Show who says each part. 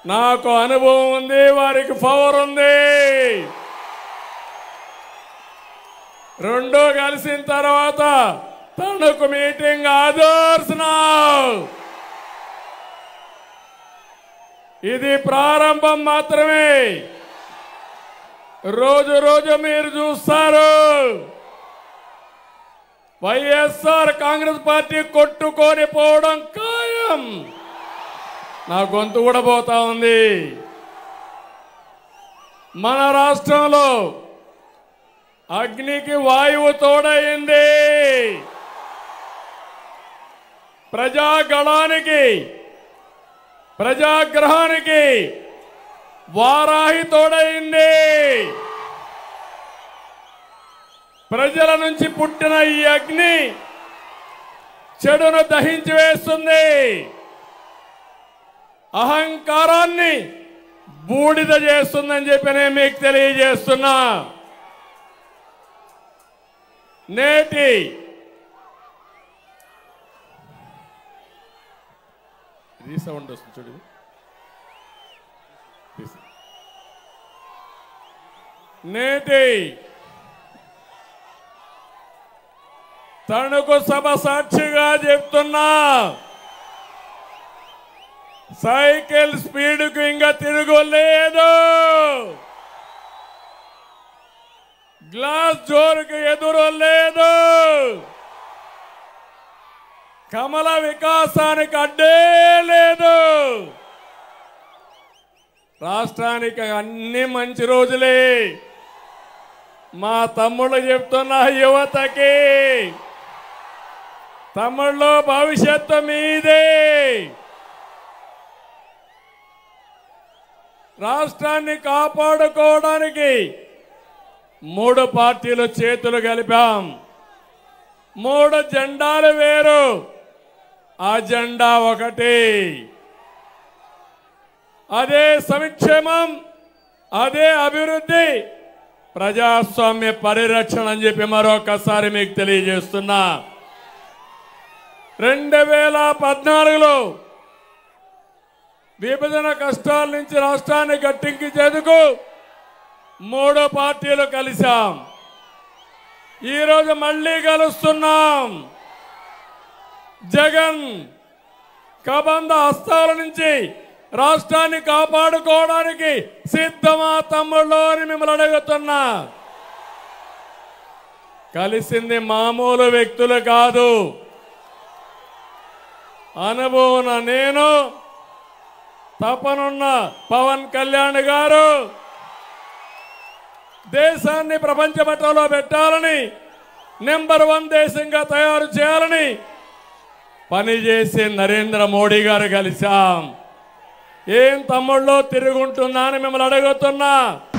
Speaker 1: నాకు అనుభవం ఉంది వారికి పవర్ ఉంది రెండో కలిసిన తర్వాత తణుకు మీటింగ్ ఆదర్శనావు ఇది ప్రారంభం మాత్రమే రోజు రోజు మీరు చూస్తారు వైఎస్ఆర్ కాంగ్రెస్ పార్టీ కొట్టుకొని పోవడం ఖాయం నా గొంతు కూడా పోతా ఉంది మన రాష్ట్రంలో అగ్నికి వాయువు తోడైంది ప్రజాగళానికి ప్రజాగ్రహానికి వారాహి తోడైంది ప్రజల నుంచి పుట్టిన ఈ అగ్ని చెడును దహించి వేస్తుంది అహంకారాన్ని బూడిద చేస్తుందని చెప్పి నేను మీకు తెలియజేస్తున్నా నేటి రీసౌండ్ వస్తుంది చూడు తీసి. నేటి తణుకు సభ సాక్షిగా చెప్తున్నా సైకిల్ స్పీడ్కు ఇంకా తిరుగులేదు గ్లాస్ జోరుకు ఎదురు లేదు కమల వికాసానికి అడ్డే లేదు రాష్ట్రానికి అన్ని మంచి రోజులే మా తమ్ముళ్ళు చెప్తున్న యువతకి తమ్ముళ్ళు భవిష్యత్తు మీదే రాష్ట్రాన్ని కాపాడుకోవడానికి మూడు పార్టీలు చేతులు కలిపాం మూడు జెండాలు వేరు ఆ జెండా ఒకటి అదే సంక్షేమం అదే అభివృద్ధి ప్రజాస్వామ్య పరిరక్షణ అని చెప్పి మరొకసారి మీకు తెలియజేస్తున్నా రెండు వేల పద్నాలుగులో విభజన కష్టాల నుంచి రాష్ట్రాన్ని గట్టెక్కించేందుకు మూడు పార్టీలు కలిశాం ఈరోజు మళ్ళీ కలుస్తున్నాం జగన్ కబంధ హస్తాల నుంచి రాష్ట్రాన్ని కాపాడుకోవడానికి సిద్ధమా తమ్ముళ్ళు అని మిమ్మల్ని అడుగుతున్నా కలిసింది మామూలు వ్యక్తులు కాదు అనుభవం నేను తపనున్న పవన్ కళ్యాణ్ గారు దేశాన్ని ప్రపంచ పట్టంలో పెట్టాలని నెంబర్ వన్ దేశంగా తయారు చేయాలని పనిచేసే నరేంద్ర మోడీ గారు కలిశాం ఏం తమ్ముళ్ళు తిరుగుంటుందా అని మిమ్మల్ని అడుగుతున్నా